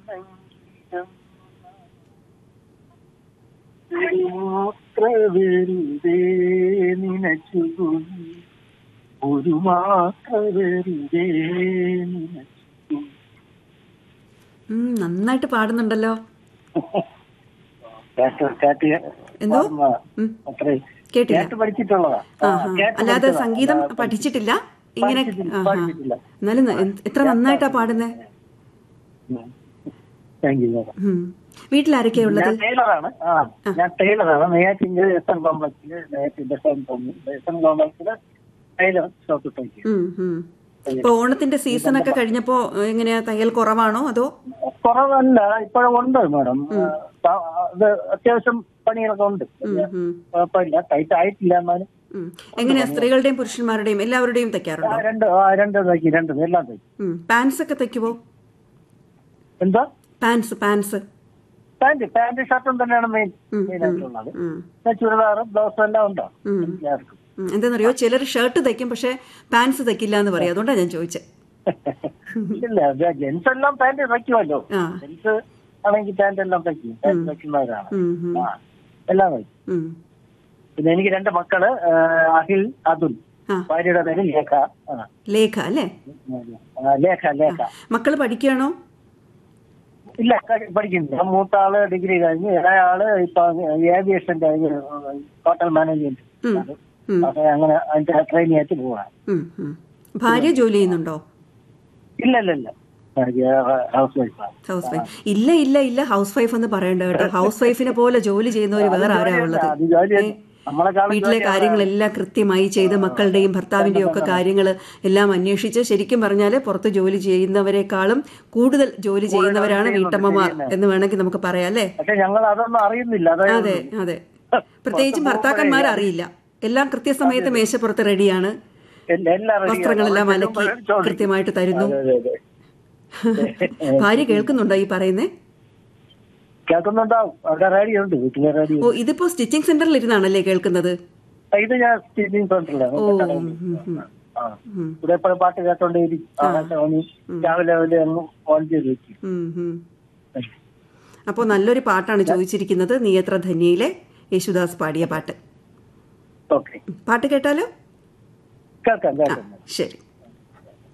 സംഗീതം ഒരു മാത്ര വെറുതെ നിനച്ചുകൊണ്ടു ഒരു മാത്ര വെറുതെ നിനച്ചുകൊണ്ടു ഉം, നന്നായിട്ട് പാടുന്നുണ്ടല്ലോ കേട്ട് കേട്ട് എന്തോ? പാടുന്നതാ. ഉം. അത്രേ കേട്ടില്ല കേട്ട് പഠിച്ചിട്ടുള്ളതാ ആ, ആഹാ. കേട്ട് അല്ലാതെ പഠിച്ചതാ. സംഗീതം അല്ലാതെ പഠിച്ചിട്ടില്ല ഇങ്ങനെ പഠിച്ചിട്ടില്ല, ആഹാ. പഠിച്ചിട്ടില്ല. എന്നാലും ന- എന്ത്- എത്ര നന്നായിട്ടാ പാടുന്നേ ഉം. താങ്ക് യു മാഡം ഉം. വീട്ടിലാരൊക്കെയാ ഉള്ളത് ഞാൻ ടൈലറാണ് ആ ഞാൻ ടൈലറാണ് നെയ്യാറ്റിന്റെ എസ് എൻ കോംപ്ലക്സില് നെയ്യാറ്റിന്റെ എസ് എൻ കോംപ്ലക്സില് ടൈലർ ഷോപ്പ് തയ്ക്കും ഉം, ഉം. ഇപ്പൊ ഓണത്തിന്റെ സീസണൊക്കെ കഴിഞ്ഞപ്പോ ഏഹ്, എങ്ങനെയാ തയ്യൽ കുറവാണോ അതോ കുറവല്ല ഇപ്പോഴും ഉണ്ട് മാഡം അത് അത്യാവശ്യം പണികളൊക്കെ ഉണ്ട് ഉം, ഉം, കുഴപ്പമില്ല ടൈറ്റ് ആയിട്ടില്ല എന്നാലും ഉം. എങ്ങനെയാ സ്ത്രീകളുടെയും പുരുഷന്മാരുടെയും എല്ലാവരുടെയും ആ, തയ്ക്കാറുണ്ടോ രണ്ട് ആ, രണ്ട് തയ്ക്കും രണ്ട് എല്ലാം തയ്ക്കും പാൻസ് ഒക്കെ തയ്ക്കുവോ എന്താ പാൻസ് പാൻസ് പാന്റ് പാന്റ് ഷർട്ടും തന്നെയാണ് മെയിൻ മെയിൻ ആയിട്ടുള്ളത് പിന്നെ ചുരിദാറും ബ്ലൗസും എല്ലാം ഉണ്ടോ എല്ലാവർക്കും എന്താണെന്നറിയോ ചിലർ ഷർട്ട് തയ്ക്കും പക്ഷെ പാൻസ് തയ്ക്കില്ല എന്ന് പറയും അതുകൊണ്ടാണ് ഞാൻ ചോദിച്ചത് ഇല്ല ജെൻസ് എല്ലാം പാന്റ് തയ്ക്കുമല്ലോ ആ ജെൻസ് ആണെങ്കിൽ പാന്റ് എല്ലാം തയ്ക്കും പാന്റ് തയ്ക്കുന്നവരാണ് ഉം, ഉം, ആ എല്ലാം തയ്ക്കും ഉം. പിന്നെ എനിക്ക് രണ്ട് മക്കള് ആ, അഖിൽ അതുൽ ആ ഭാര്യയുടെ പേര് ലേഖ ആ, ലേഖ അല്ലേ ആ, ലേഖ ലേഖ മക്കള് പഠിക്കുകയാണോ ഇല്ല ക- പഠിക്കുന്നില്ല മൂത്ത ആള് ഡിഗ്രി കഴിഞ്ഞു ഇളയാള് ഇപ്പൊ ഏവിയേഷൻ കഴിഞ്ഞ് ഹോട്ടൽ മാനേജ്മെന്റ് ഉം, ഉം, അപ്പൊ അങ്ങനെ അതിന്റെ ട്രെയിനിങ് ആയിട്ട് പോവാണ് ഉം, ഉം. ഭാര്യ ജോലി ചെയ്യുന്നുണ്ടോ ഇല്ല ഇല്ല ഇല്ല ഭാര്യ ഹൗസ് വൈഫാണ് ഹൗസ് വൈഫ് ഇല്ല ഇല്ല ഇല്ല ഹൗസ് വൈഫ് എന്ന് പറയണ്ട കേട്ടോ ഹൗസ് വൈഫിനെ പോലെ ജോലി ചെയ്യുന്നവർ വേറെ ആരാ ഉള്ളത് അത് ജോലി നമ്മളെക്കാളും വീട്ടിലെ കാര്യങ്ങളെല്ലാം കൃത്യമായി ചെയ്ത് മക്കളുടെയും ഭർത്താവിന്റെയും ഒക്കെ കാര്യങ്ങൾ എല്ലാം അന്വേഷിച്ച് ശരിക്കും പറഞ്ഞാൽ പുറത്ത് ജോലി ചെയ്യുന്നവരെക്കാളും കൂടുതൽ ജോലി ചെയ്യുന്നവരാണ് വീട്ടമ്മമാർ എന്ന് വേണമെങ്കിൽ നമുക്ക് പറയാം അല്ലേ പക്ഷെ ഞങ്ങൾ അതൊന്നും അറിയുന്നില്ല അതായത് അതെ അതെ പ്രത്യേകിച്ചും ഭർത്താക്കന്മാർ അറിയില്ല എല്ലാം കൃത്യസമയത്ത് മേശപ്പുറത്ത് റെഡിയാണ് എല്ലാം എല്ലാം ready ആണ്. വസ്ത്രങ്ങളെല്ലാം അവിടെ അലക്കി ചെല്ലുമ്പോഴേ ചോദിക്കും. കൃത്യമായിട്ട് തരുന്നു അതെ, അതെ, അതെ. ഭാര്യ കേൾക്കുന്നുണ്ടോ ഈ പറയുന്നേ കേൾക്കുന്നുണ്ടാവും അവിടെ റേഡിയോ ഉണ്ട് വീട്ടിലെ റേഡിയോ ഓ ഇതിപ്പോ സ്റ്റിച്ചിങ് സെന്ററിൽ ഇരുന്നാണല്ലേ കേൾക്കുന്നത് ഇത് ഞാൻ സ്റ്റിച്ചിങ് സെന്ററിലാണ് ഓ ഉം, ഉം, ഉം. ആ ഇവിടെ എപ്പോഴും പാട്ട് കേട്ടോണ്ടേയിരിക്കും ആകാശവാണി രാവിലെ രാവിലെ അങ്ങ് ഓൺ ചെയ്ത് വെക്കും ഉം, ഉം. അപ്പോൾ നല്ലൊരു പാട്ടാണ് ചോദിച്ചിരിക്കുന്നത് നീ എത്ര ധന്യയിലെ യേശുദാസ് പാടിയ പാട്ട് ഓക്കെ പാട്ട് കേട്ടാലോ കേൾക്കാം കേൾക്കാം ശരി